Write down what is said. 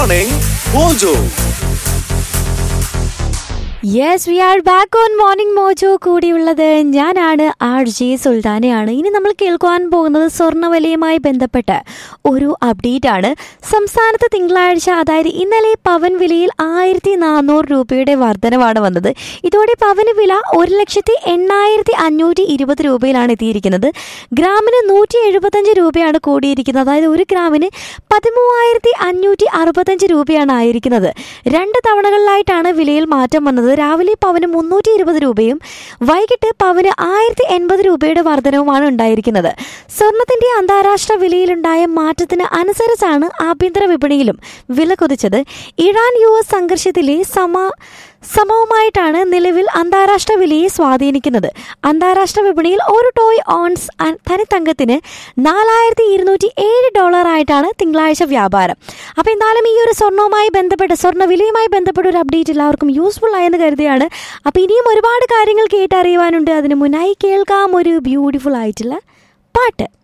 Morning Mojo. Yes we are back on morning Mojo കൂടിയുള്ളത് ഞാനാണ് R J സുൽത്താനയാണ് ഇനി നമ്മൾ കേൾക്കുവാൻ പോകുന്നത് സ്വർണ്ണവിലയുമായി ബന്ധപ്പെട്ട് ഒരു അപ്ഡേറ്റ് ആണ് സംസ്ഥാനത്ത് തിങ്കളാഴ്ച അതായത് ഇന്നലെ പവൻ വിലയിൽ ആയിരത്തി നാനൂറ് രൂപയുടെ വർധനവാണ് വന്നത് ഇതോടെ പവന് വില ഒരു ലക്ഷത്തി എണ്ണായിരത്തി അഞ്ഞൂറ്റി ഇരുപത് രൂപയിലാണ് എത്തിയിരിക്കുന്നത് ഗ്രാമിന് നൂറ്റി എഴുപത്തഞ്ച് രൂപയാണ് കൂടിയിരിക്കുന്നത് അതായത് ഒരു ഗ്രാമിന് പതിമൂവായിരത്തി അഞ്ഞൂറ്റി അറുപത്തഞ്ച് രൂപയാണ് ആയിരിക്കുന്നത് രണ്ട് തവണകളിലായിട്ടാണ് വിലയിൽ മാറ്റം വന്നത് രാവിലെ പവന് മുന്നൂറ്റി ഇരുപത് രൂപയും വൈകിട്ട് പവന് ആയിരത്തി എൺപത് രൂപയുടെ വർധനവുമാണ് ഉണ്ടായിരിക്കുന്നത് സ്വർണത്തിന്റെ അന്താരാഷ്ട്ര വിലയിലുണ്ടായ മാറ്റത്തിന് അനുസരിച്ചാണ് ആഭ്യന്തര വിപണിയിലും വില കുതിച്ചത് ഇറാൻ യു എസ് സംഘർഷത്തിലെ സമ സമവുമായിട്ടാണ് നിലവിൽ അന്താരാഷ്ട്ര വിലയെ സ്വാധീനിക്കുന്നത് അന്താരാഷ്ട്ര വിപണിയിൽ ഒരു ടോയ് ഓൺസ് അ- തനിത്തങ്കത്തിന് നാലായിരത്തി ഇരുന്നൂറ്റി ഏഴ് ഡോളർ ആയിട്ടാണ് തിങ്കളാഴ്ച വ്യാപാരം അപ്പോൾ എന്തായാലും ഈ ഒരു സ്വർണ്ണവുമായി ബന്ധപ്പെട്ട് സ്വർണ്ണ വിലയുമായി ബന്ധപ്പെട്ട ഒരു അപ്ഡേറ്റ് എല്ലാവർക്കും യൂസ്ഫുൾ ആയെന്ന് കരുതിയാണ് അപ്പോൾ ഇനിയും ഒരുപാട് കാര്യങ്ങൾ കേട്ടറിയുവാനുണ്ട് അതിന് മുന്നായി കേൾക്കാം ഒരു ബ്യൂട്ടിഫുൾ ആയിട്ടുള്ള പാട്ട്